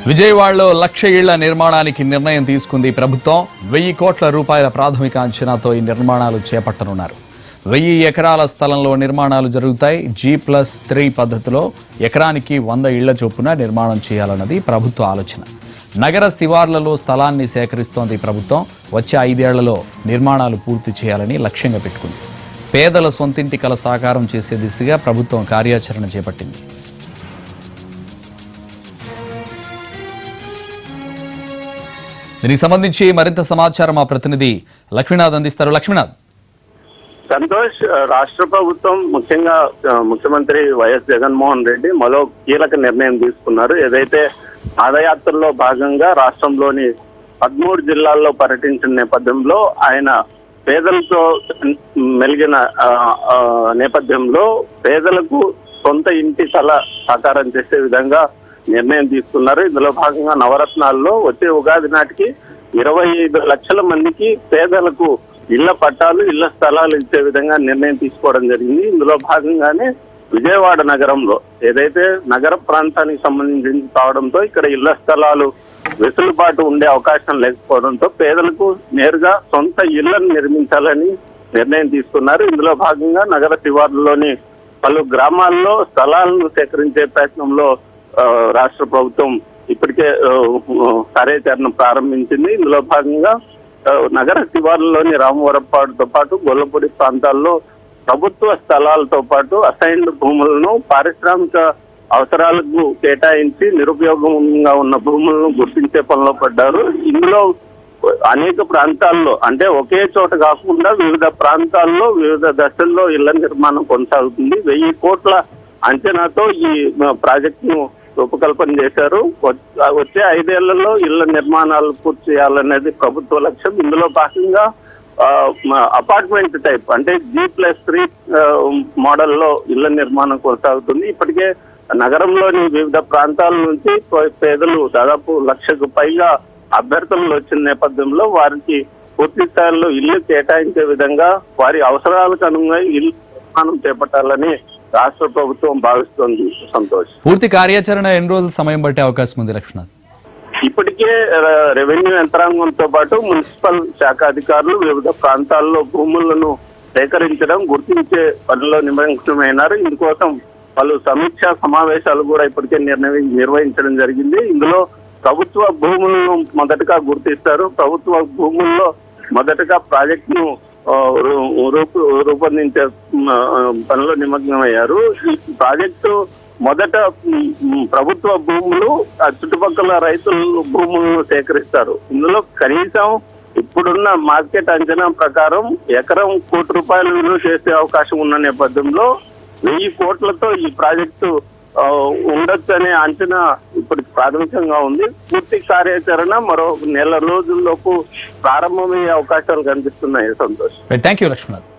విజయవాడలో లక్ష ఇళ్ల నిర్మాణానికి నిర్ణయం తీసుకుంది ప్రభుత్వం వెయ్యి కోట్ల రూపాయల ప్రాథమిక అంచనాతో ఈ నిర్మాణాలు చేపట్టనున్నారు వెయ్యి ఎకరాల స్థలంలో నిర్మాణాలు జరుగుతాయి జీ ప్లస్ త్రీ పద్ధతిలో ఎకరానికి వంద ఇళ్ల చొప్పున నిర్మాణం చేయాలన్నది ప్రభుత్వ ఆలోచన నగర శివార్లలో స్థలాన్ని సేకరిస్తోంది ప్రభుత్వం వచ్చే ఐదేళ్లలో నిర్మాణాలు పూర్తి చేయాలని లక్ష్యంగా పెట్టుకుంది పేదల సొంతింటి కల సాకారం చేసే దిశగా ప్రభుత్వం కార్యాచరణ చేపట్టింది దీనికి సంబంధించి మరింత సమాచారం మా ప్రతినిధి లక్ష్మీనాథ్ అందిస్తారు లక్ష్మీనాథ్ సంతోష్ ఆ, రాష్ట్ర ప్రభుత్వం ముఖ్యంగా ఆ, ముఖ్యమంత్రి వైఎస్ జగన్మోహన్ రెడ్డి మరో కీలక నిర్ణయం తీసుకున్నారు ఏదైతే పాదయాత్రలో భాగంగా రాష్ట్రంలోని పదమూడు జిల్లాల్లో పర్యటించిన నేపథ్యంలో ఆయన పేదలతో మెలిగిన ఆ, ఆ, నేపథ్యంలో పేదలకు సొంత ఇంటి కళ సాకారం చేసే విధంగా నిర్ణయం తీసుకున్నారు ఇందులో భాగంగా నవరత్నాల్లో వచ్చే ఉగాది నాటికి ఇరవై ఐదు లక్షల మందికి పేదలకు ఇళ్ల పట్టాలు ఇళ్ల స్థలాలు ఇచ్చే విధంగా నిర్ణయం తీసుకోవడం జరిగింది ఇందులో భాగంగానే విజయవాడ నగరంలో ఏదైతే నగర ప్రాంతానికి సంబంధించి కావడంతో ఇక్కడ ఇళ్ల స్థలాలు వెసులుబాటు ఉండే అవకాశం లేకపోవడంతో పేదలకు నేరుగా సొంత ఇళ్లను నిర్మించాలని నిర్ణయం తీసుకున్నారు ఇందులో భాగంగా నగర శివార్లలోని పలు గ్రామాల్లో స్థలాలను సేకరించే ప్రయత్నంలో ఆ, రాష్ట్ర ప్రభుత్వం ఇప్పటికే ఆ, కార్యాచరణ ప్రారంభించింది ఇందులో భాగంగా ఆ, నగర శివార్లలోని రామవరపాడుతో పాటు గొల్లపూడి ప్రాంతాల్లో ప్రభుత్వ స్థలాలతో పాటు అసైన్డ్ భూములను పారిశ్రామిక అవసరాలకు కేటాయించి నిరుపయోగంగా ఉన్న భూములను గుర్తించే పనిలో పడ్డారు ఇందులో అనేక ప్రాంతాల్లో అంటే ఒకే చోట కాకుండా వివిధ ప్రాంతాల్లో వివిధ దశల్లో ఇళ్ల నిర్మాణం కొనసాగుతుంది వెయ్యి కోట్ల అంచనాతో ఈ ప్రాజెక్ట్ ను రూపకల్పన చేశారు వచ్- వచ్చే ఐదేళ్లలో ఇళ్ల నిర్మాణాలు పూర్తి చేయాలనేది ప్రభుత్వ లక్ష్యం ఇందులో భాగంగా అపార్ట్మెంట్ టైప్ అంటే జీ ప్లస్ త్రీ మోడల్లో ఇళ్ల నిర్మాణం కొనసాగుతుంది ఇప్పటికే నగరంలోని వివిధ ప్రాంతాల నుంచి పే- పేదలు దాదాపు లక్షకు పైగా అభ్యర్థులు వచ్చిన నేపథ్యంలో వారికి పూర్తి స్థాయిలో ఇల్లు కేటాయించే విధంగా వారి అవసరాలకు అనుగుణంగా ఇల్లు నిర్మాణం చేపట్టాలని రాష్ట్ర ప్రభుత్వం భావిస్తోంది సంతోష్ పూర్తి కార్యాచరణ ఎన్ని రోజులు సమయం పట్టే అవకాశం ఉంది లక్ష్మీనాథ్ ఇప్పటికే ఆ, రెవెన్యూ యంత్రాంగంతో పాటు మున్సిపల్ శాఖ అధికారులు వివిధ ప్రాంతాల్లో భూములను సేకరించడం గుర్తించే పనిలో నిమగ్నమైనారు ఇందుకోసం పలు సమీక్షా సమావేశాలు కూడా ఇప్పటికే నిర్ణయి నిర్వహించడం జరిగింది ఇందులో ప్రభుత్వ భూములను మొదటగా గుర్తిస్తారు ప్రభుత్వ భూముల్లో మొదటగా ప్రాజెక్ట్ ను ఆ, రూ- రూపు రూపొందించే మ్, ఆ, పనిలో నిమగ్నమయ్యారు ఈ ప్రాజెక్టు మొదట మ్, మ్, ప్రభుత్వ భూములు ఆ చుట్టుపక్కల రైతుల భూములను సేకరిస్తారు ఇందులో కనీసం ఇప్పుడున్న మార్కెట్ అంచనా ప్రకారం ఎకరం కోటి రూపాయలు విలువ చేసే అవకాశం ఉన్న నేపథ్యంలో వెయ్యి కోట్లతో ఈ ప్రాజెక్టు ఆ, ఉండొచ్చు అనే అంచనా ఇప్పుడు ప్రాథమికంగా ఉంది పూర్తి కార్యాచరణ మరో నెల రోజుల్లోపు ప్రారంభమయ్యే అవకాశాలు కనిపిస్తున్నాయి సంతోష్ థ్యాంక్ యూ లక్ష్మీనాథ్